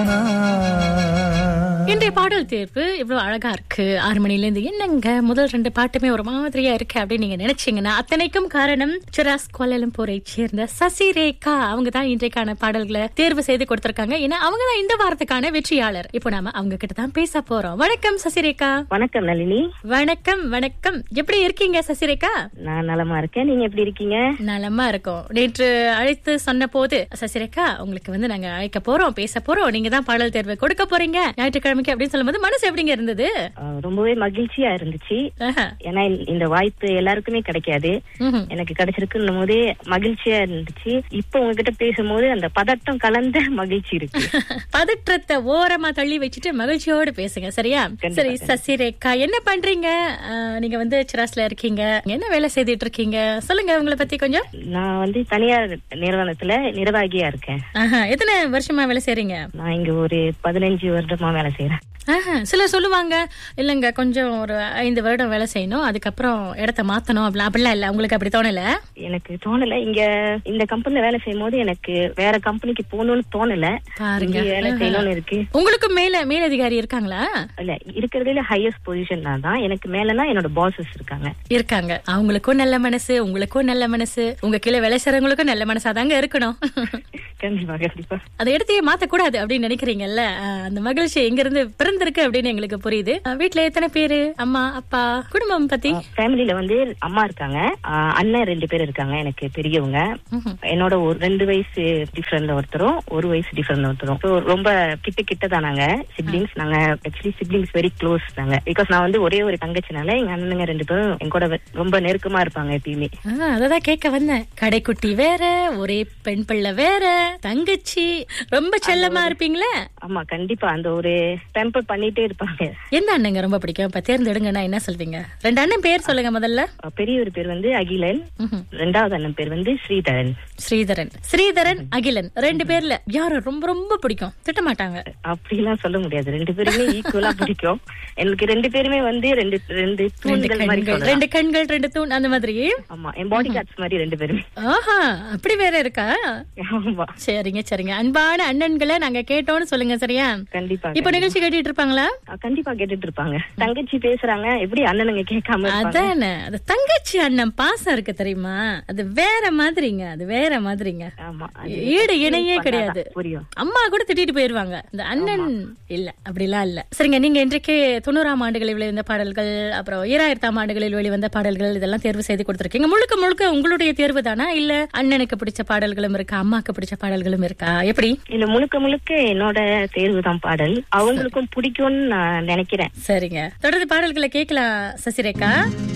இன்றைய பாடல் தேர்வு இவ்வளவு அழகா இருக்கு ஆறு மணில இருந்து என்னங்க முதல் ரெண்டு பாட்டுமே ஒரு மாதிரியா இருக்கு அப்படின்னு நீங்க நினைச்சீங்கன்னா அத்தனைக்கும் காரணம் சிராஸ் கோலலம்பூரை சேர்ந்த சசி ரேகா அவங்க தான் இன்றைக்கான பாடல்களை தேர்வு செய்து கொடுத்திருக்காங்க ஏன்னா அவங்க தான் இந்த வாரத்துக்கான வெற்றியாளர் இப்போ நாம அவங்க கிட்ட தான் பேச போறோம் வணக்கம் சசிரேகா வணக்கம் நளினி வணக்கம் வணக்கம் எப்படி இருக்கீங்க சசிரேகா நான் நலமா இருக்கேன் நீங்க எப்படி இருக்கீங்க நலமா இருக்கும் நேற்று அழைத்து சொன்ன போது சசிரேகா உங்களுக்கு வந்து நாங்க அழைக்க போறோம் பேச போறோம் நீங்க தான் பாடல் தேர்வு கொடுக்க போறீங்க ஞாயிற்றுக்கிழமைக்கு அப்படின்னு சொல்லும்போது மனசு எப்படிங்க இருந்தது அஹ், ரொம்பவே மகிழ்ச்சியா இருந்துச்சு ஆஹா. ஏன்னா இந்த- இந்த வாய்ப்பு எல்லாருக்குமே கிடைக்காது ம்ஹும். எனக்கு கிடைச்சிருக்குன்னும் போதே மகிழ்ச்சியா இருந்துச்சு இப்ப உங்ககிட்ட பேசும்போது அந்த பதட்டம் கலந்த மகிழ்ச்சி இருக்கு பதற்றத்தை ஓரமா தள்ளி வச்சுட்டு மகிழ்ச்சியோடு பேசுங்க சரியா கண்டிப்பா, சரி சசிரேகா என்ன பண்றீங்க ஆஹ், நீங்க வந்து சிராஸ்ல இருக்கீங்க என்ன வேலை செய்துட்டு இருக்கீங்க சொல்லுங்க உங்களை பத்தி கொஞ்சம் நான் வந்து தனியார் நிறுவனத்துல நிர்வாகியா இருக்கேன் ஆஹா, எத்தனை வருஷமா வேலை செய்றீங்க நான் இங்க ஒரு பதினஞ்சு வருடமா வேலை செய்யறேன் ஆஹா, சிலர் சொல்லுவாங்க இல்லங்க கொஞ்சம் ஒரு ஐந்து வருடம் வேலை செய்யணும் அதுக்கப்புறம் இடத்த மாத்தணும் அப்படி அப்படிலாம் இல்ல உங்களுக்கு அப்படி தோணல எனக்கு தோணல இங்க இந்த கம்பெனில வேலை செய்யும் போது எனக்கு வேற கம்பெனிக்கு போகணும்னு தோணல பாருங்க. இங்க வேலை செய்யணும்னு இருக்கு உங்களுக்கு மேல மேலதிகாரி இருக்காங்களா இல்ல இருக்கிறதுல ஹையஸ்ட் பொசிஷன் நான் தான் எனக்கு மேலனா என்னோட பாசஸ் இருக்காங்க இருக்காங்க அவங்களுக்கும் நல்ல மனசு உங்களுக்கும் நல்ல மனசு உங்க கீழே வேலை செய்றவங்களுக்கும் நல்ல மனசா தாங்க இருக்கணும் கண்டிப்பா கண்டிப்பா அந்த இடத்தையே மாத்தக்கூடாது அப்படின்னு நினைக்கிறீங்கல்ல அஹ் அந்த மகிழ்ச்சி எங்க இருந்து பிறந்திருக்கு அப்படின்னு எங்களுக்கு புரியுது அஹ் வீட்ல எத்தனை பேரு அம்மா அப்பா குடும்பம் பத்தி ஃபேமிலில வந்து அம்மா இருக்காங்க ஆஹ் அண்ணன் ரெண்டு பேர் இருக்காங்க எனக்கு பெரியவங்க ம்ஹும். என்னோட ஒரு ரெண்டு வயசு டிஃபரெண்ட்ல ஒருத்தரும் ஒரு வயசு டிஃபரெண்ட்ல ஒருத்தரும் So, ரொம்ப கிட்ட கிட்ட தான் நாங்க சிப்ளிங்ஸ் நாங்க ஆக்சுவலி சிப்ளிங்ஸ் வெரி க்ளோஸ் நாங்க பிகாஸ் நான் வந்து ஒரே ஒரு தங்கச்சினால எங்க அண்ணனுங்க ரெண்டு பேரும் என் கூட வெ- ரொம்ப நெருக்கமா இருப்பாங்க எப்பயுமே ஆஹ் அததான் கேட்க வந்தேன் கடைக்குட்டி வேற ஒரே பெண் பிள்ளை வேற தங்கச்சி ரொம்ப செல்லமா இருப்பீங்களே ஆமா கண்டிப்பா அந்த ஒரு டெம்பர் பண்ணிட்டே இருப்பாங்க எந்த அண்ணங்க ரொம்ப பிடிக்கும் இப்ப தேர்ந்தெடுங்கன்னா என்ன சொல்வீங்க ரெண்டு அண்ணன் பேர் சொல்லுங்க முதல்ல அஹ் பெரிய ஒரு பேர் வந்து அகிலன் ம்ஹும். ரெண்டாவது அண்ணன் பேர் வந்து ஸ்ரீதரன் ஸ்ரீதரன் ஸ்ரீதரன் அகிலன் ரெண்டு பேர்ல யாரு ரொம்ப ரொம்ப பிடிக்கும் திட்ட மாட்டாங்க அப்படிலாம் சொல்ல முடியாது ரெண்டு பேருமே ஈக்குவலா பிடிக்கும் எனக்கு ரெண்டு பேருமே வந்து ரெண்டு ரெண்டு ரெண்டு தூண்கள் மாதிரி கண்கள் சொல்லலாம். ரெண்டு கண்கள் ரெண்டு தூண் அந்த மாதிரி ஆமா என் பாடி கார்ட்ஸ் மாதிரி ரெண்டு பேருமே ஆஹா அப்படி வேற இருக்கா ஆமா சரிங்க சரிங்க அன்பான அண்ணன்களை நாங்க கேட்டோம்னு சொல்லுங்க சரியா கண்டிப்பா இப்ப நிகழ்ச்சி கேட்டுட்டு இருப்பாங்களா அஹ் கண்டிப்பா கேட்டுட்டு இருப்பாங்க தங்கச்சி பேசுறாங்க எப்படி அண்ணனுங்க கேட்காம இருப்பாங்க? அதானே அது தங்கச்சி அண்ணன் பாசம் இருக்கு தெரியுமா அது வேற மாதிரிங்க அது வேற மாதிரிங்க ஆமா அது ஈடு இணையே பண்ணாதான் கிடையாது புரியும் அம்மா கூட திட்டிட்டு போயிருவாங்க இந்த அண்ணன் இல்ல அப்படிலாம் இல்ல சரிங்க நீங்க இன்றைக்கு தொண்ணூறாம் ஆண்டுகளில் வெளிவந்த பாடல்கள் அப்புறம் ஈராயிரத்தாம் ஆண்டுகளில் வெளிவந்த பாடல்கள் இதெல்லாம் தேர்வு செய்து கொடுத்திருக்கீங்க முழுக்க முழுக்க உங்களுடைய தேர்வு தானா இல்ல அண்ணனுக்கு பிடிச்ச பாடல்களும் இருக்கா அம்மாக்கு பிடிச்ச பாடல்களும் இருக்கா எப்படி இல்ல முழுக்க முழுக்க என்னோட தேர்வு தான் பாடல் அவங்களுக்கும் பிடிக்கும்னு நான் நினைக்கிறேன் சரிங்க தொடர்ந்து பாடல்களை கேட்கலாம் சசிரேகா